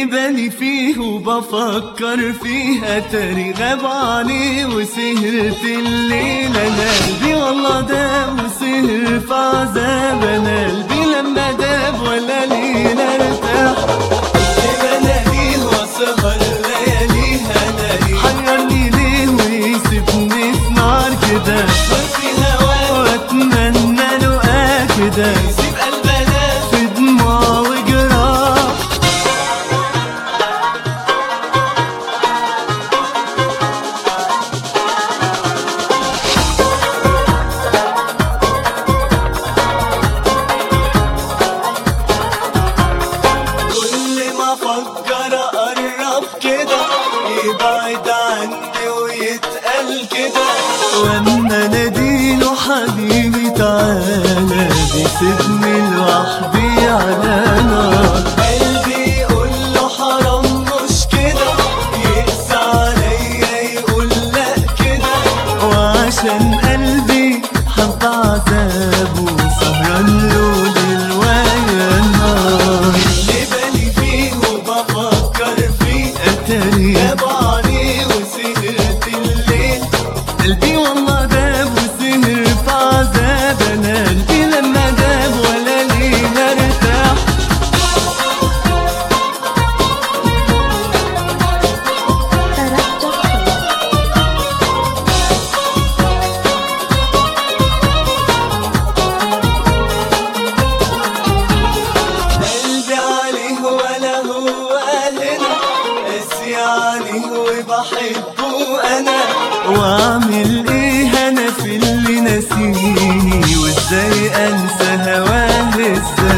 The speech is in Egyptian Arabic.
اللي بالي فيه وبفكر فيه اتاري غاب عليه وسهرت الليل انا قلبي والله داب وسهر في عذاب انا قلبي لما داب ولا ليلة ارتاح بناديه واسهر لياليها الاقيه حيرني ليه ويسيبني في نار كده في هواه واتمنى له كده يسيب قلبنا في دموع وجراح كل ما افكر اقرب كده يبعد عني ويتقل كده واما ناديله حبيبي تعالى بيسيبني لوحدي على نار قلبي يقول له حرام مش كده يقسى عليا يقول لا كده وعشان قلبي حب عذابه سهران له للوايا نار اللي بالي فيه وبفكر فيه اتاري جاب عليه وسهرت الليل قلبي والله داب وسهر في عذاب انا قلبي لما داب ولا ليلة ارتاح قلبي عليه ولا هو هنا قاسي عليه وبحبه انا واعمل ايه انا في اللي ناسيني وازاي انسى هواه ازاي